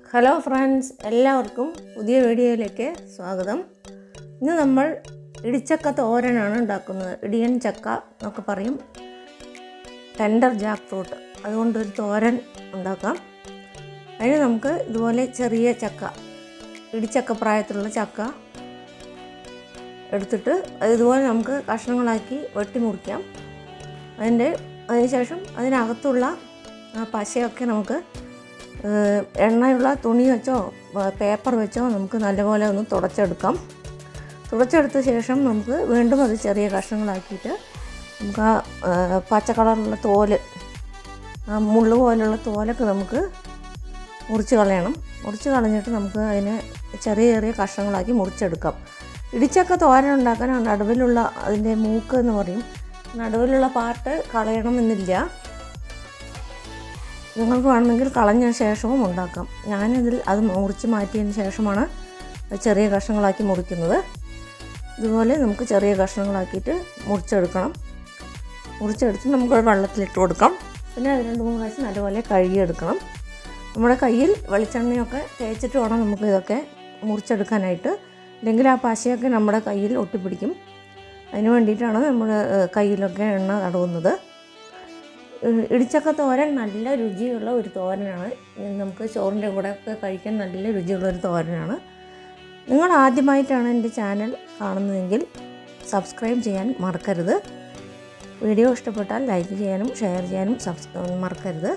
hello friends എല്ലാവർക്കും പുതിയ വീഡിയോയിലേക്ക് സ്വാഗതം ഇന്ന് നമ്മൾ ഇടിച്ചക്ക തോരനാണ് ഉണ്ടാക്കുന്നത് ഇടിയൻ ചക്ക എന്നൊക്കെ പറയും ടെൻഡർ ജാക്ക് ഫ്രൂട്ട് അതുകൊണ്ടൊരു തോരൻ ഉണ്ടാക്കാം അതിന് നമുക്ക് ഇതുപോലെ ചെറിയ ചക്ക ഇടിച്ചക്ക പ്രായത്തിലുള്ള ചക്ക എടുത്തിട്ട് അത് ഇതുപോലെ നമുക്ക് കഷ്ണങ്ങളാക്കി വെട്ടി മുറിക്കാം അതിൻ്റെ അതിനുശേഷം അതിനകത്തുള്ള ആ പശയൊക്കെ നമുക്ക് ഏഹ്, എണ്ണയുള്ള തുണി വെച്ചോ പ- പേപ്പർ വെച്ചോ നമുക്ക് നല്ലപോലെ ഒന്ന് തുടച്ചെടുക്കാം തുടച്ചെടുത്ത ശേഷം നമുക്ക് വീണ്ടും അത് ചെറിയ കഷ്ണങ്ങളാക്കിയിട്ട് നമുക്ക് ആ ഏഹ്, പച്ച കളറുള്ള തോല് ആ മുള്ളു പോലുള്ള തോലൊക്കെ നമുക്ക് മുറിച്ച് കളയണം മുറിച്ച് കളഞ്ഞിട്ട് നമുക്ക് അതിനെ ചെറിയ ചെറിയ കഷ്ണങ്ങളാക്കി മുറിച്ചെടുക്കാം ഇടിച്ചക്ക തോരൻ ഉണ്ടാക്കാൻ ആ നടുവിലുള്ള അതിൻ്റെ മൂക്ക് എന്ന് പറയും നടുവിലുള്ള പാർട്ട് കളയണമെന്നില്ല നിങ്ങൾക്ക് വേണമെങ്കിൽ കളഞ്ഞ ശേഷവും ഉണ്ടാക്കാം ഞാനിതിൽ അത് മുറിച്ച് മാറ്റിയതിന് ശേഷമാണ് അത് ചെറിയ കഷ്ണങ്ങളാക്കി മുറിക്കുന്നത് ഇതുപോലെ നമുക്ക് ചെറിയ കഷ്ണങ്ങളാക്കിയിട്ട് മുറിച്ചെടുക്കണം മുറിച്ചെടുത്ത് നമുക്ക് അത് വെള്ളത്തിലിട്ട് കൊടുക്കാം പിന്നെ അത് രണ്ട് മൂന്ന് പ്രാവശ്യം നല്ലപോലെ കഴുകിയെടുക്കണം നമ്മുടെ കയ്യിൽ വെളിച്ചെണ്ണയൊക്കെ തേച്ചിട്ട് വേണം നമുക്ക് ഇതൊക്കെ മുറിച്ചെടുക്കാനായിട്ട് അല്ലെങ്കിൽ ആ പശയൊക്കെ നമ്മുടെ കയ്യിൽ ഒട്ടിപ്പിടിക്കും അതിന് വേണ്ടിയിട്ടാണ് നമ്മൾ കയ്യിലൊക്കെ എണ്ണ തടവുന്നത് ഏഹ് ഇടിച്ചക്ക തോരൻ നല്ല രുചിയുള്ള ഒരു തോരനാണ് ഇത് നമുക്ക് ചോറിൻ്റെ കൂടെ ഒക്കെ കഴിക്കാൻ നല്ല രുചിയുള്ള ഒരു തോരനാണ് നിങ്ങൾ ആദ്യമായിട്ടാണ് എൻ്റെ ചാനൽ കാണുന്നതെങ്കിൽ സബ്സ്ക്രൈബ് ചെയ്യാൻ മറക്കരുത് വീഡിയോ ഇഷ്ടപ്പെട്ടാൽ ലൈക്ക് ചെയ്യാനും ഷെയർ ചെയ്യാനും സബ്സ് മറക്കരുത്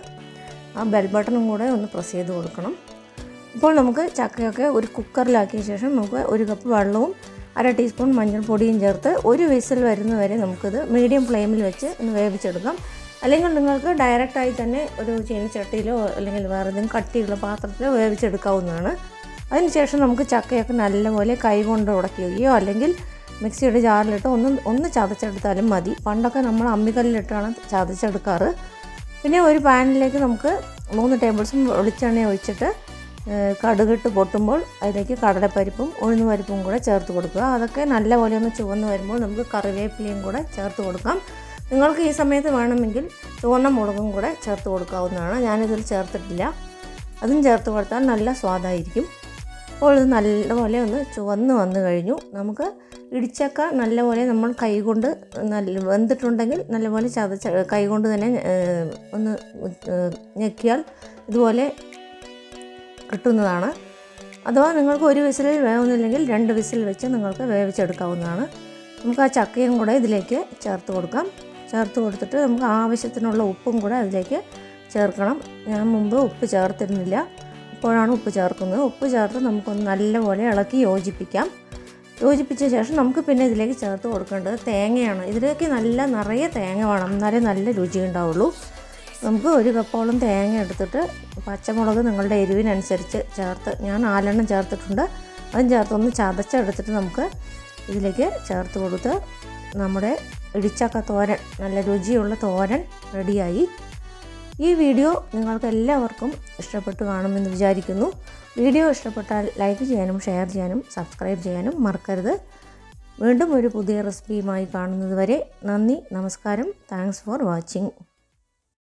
ആ ബെൽ ബട്ടണും കൂടെ ഒന്ന് പ്രസ് ചെയ്ത് കൊടുക്കണം ഇപ്പോൾ നമുക്ക് ചക്കയൊക്കെ ഒരു കുക്കറിലാക്കിയ ശേഷം നമുക്ക് ഒരു കപ്പ് വെള്ളവും അര ടീസ്പൂൺ മഞ്ഞൾപ്പൊടിയും ചേർത്ത് ഒരു വിസിൽ വരുന്നവരെ നമുക്കിത് മീഡിയം ഫ്ലെയിമിൽ വെച്ച് ഒന്ന് വേവിച്ചെടുക്കാം അല്ലെങ്കിൽ നിങ്ങൾക്ക് ഡയറക്റ്റായി തന്നെ ഒരു ചീനിച്ചട്ടിയിലോ അല്ലെങ്കിൽ വേറെ ഏതെങ്കിലും കട്ടിയുള്ള പാത്രത്തിലോ വേവിച്ചെടുക്കാവുന്നതാണ് അതിനുശേഷം നമുക്ക് ചക്കയൊക്കെ നല്ലപോലെ കൈ കൊണ്ട് ഉടക്കുകയോ അല്ലെങ്കിൽ മിക്സിയുടെ ജാറിലിട്ട് ഒന്ന് ഒന്ന് ചതച്ചെടുത്താലും മതി പണ്ടൊക്കെ നമ്മൾ അമ്മിക്കല്ലിലിട്ടാണ് ചതച്ചെടുക്കാറ് പിന്നെ ഒരു പാനിലേക്ക് നമുക്ക് മൂന്ന് ടേബിൾ സ്പൂൺ വെളിച്ചെണ്ണ ഒഴിച്ചിട്ട് ഏഹ്, കടുകിട്ട് പൊട്ടുമ്പോൾ അതിലേക്ക് കടലപ്പരിപ്പും ഉഴുന്ന് പരിപ്പും കൂടെ ചേർത്ത് കൊടുക്കുക അതൊക്കെ നല്ലപോലെ ഒന്ന് ചുവന്ന് വരുമ്പോൾ നമുക്ക് കറിവേപ്പിലയും കൂടെ ചേർത്ത് കൊടുക്കാം നിങ്ങൾക്ക് ഈ സമയത്ത് വേണമെങ്കിൽ ചുവന്ന മുളകും കൂടെ ചേർത്ത് കൊടുക്കാവുന്നതാണ് ഞാനിതിൽ ചേർത്തിട്ടില്ല അതും ചേർത്ത് കൊടുത്താൽ നല്ല സ്വാദായിരിക്കും അപ്പോൾ ഇത് നല്ലപോലെ ഒന്ന് ചുവന്ന് വന്നു കഴിഞ്ഞു നമുക്ക് ഇടിച്ചക്ക നല്ലപോലെ നമ്മൾ കൈകൊണ്ട് നല്ല വെന്തിട്ടുണ്ടെങ്കിൽ നല്ലപോലെ ചതച്ച കൈകൊണ്ട് തന്നെ ഏഹ്, ഒന്ന് ഏഹ്, ഞെക്കിയാൽ ഇതുപോലെ കിട്ടുന്നതാണ് അഥവാ നിങ്ങൾക്ക് ഒരു വിസിലിൽ വേവുന്നില്ലെങ്കിൽ രണ്ട് വിസിൽ വെച്ച് നിങ്ങൾക്ക് വേവിച്ചെടുക്കാവുന്നതാണ് നമുക്ക് ആ ചക്കയും കൂടെ ഇതിലേക്ക് ചേർത്ത് കൊടുക്കാം ചേർത്ത് കൊടുത്തിട്ട് നമുക്ക് ആവശ്യത്തിനുള്ള ഉപ്പും കൂടെ അതിലേക്ക് ചേർക്കണം ഞാൻ മുമ്പ് ഉപ്പ് ചേർത്തിരുന്നില്ല ഇപ്പോഴാണ് ഉപ്പ് ചേർക്കുന്നത് ഉപ്പ് ചേർത്ത് നമുക്കൊന്ന് നല്ലപോലെ ഇളക്കി യോജിപ്പിക്കാം യോജിപ്പിച്ച ശേഷം നമുക്ക് പിന്നെ ഇതിലേക്ക് ചേർത്ത് കൊടുക്കേണ്ടത് തേങ്ങയാണ് ഇതിലേക്ക് നല്ല നിറയെ തേങ്ങ വേണം എന്നാലേ നല്ല രുചി ഉണ്ടാവുള്ളൂ നമുക്ക് ഒരു കപ്പോളം തേങ്ങ എടുത്തിട്ട് പച്ചമുളക് നിങ്ങളുടെ എരിവിനനുസരിച്ച് ചേർത്ത് ഞാൻ നാലെണ്ണം ചേർത്തിട്ടുണ്ട് അതും ചേർത്ത് ഒന്ന് ചതച്ചെടുത്തിട്ട് നമുക്ക് ഇതിലേക്ക് ചേർത്ത് കൊടുത്ത് നമ്മുടെ ഇടിച്ചക്ക തോരൻ നല്ല രുചിയുള്ള തോരൻ റെഡിയായി ഈ വീഡിയോ നിങ്ങൾക്ക് എല്ലാവർക്കും ഇഷ്ടപ്പെട്ടു കാണുമെന്ന് വിചാരിക്കുന്നു വീഡിയോ ഇഷ്ടപ്പെട്ടാൽ ലൈക്ക് ചെയ്യാനും ഷെയർ ചെയ്യാനും സബ്സ്ക്രൈബ് ചെയ്യാനും മറക്കരുത് വീണ്ടും ഒരു പുതിയ റെസിപ്പിയുമായി കാണുന്നത് വരെ നന്ദി നമസ്കാരം താങ്ക്സ് ഫോർ വാച്ചിങ്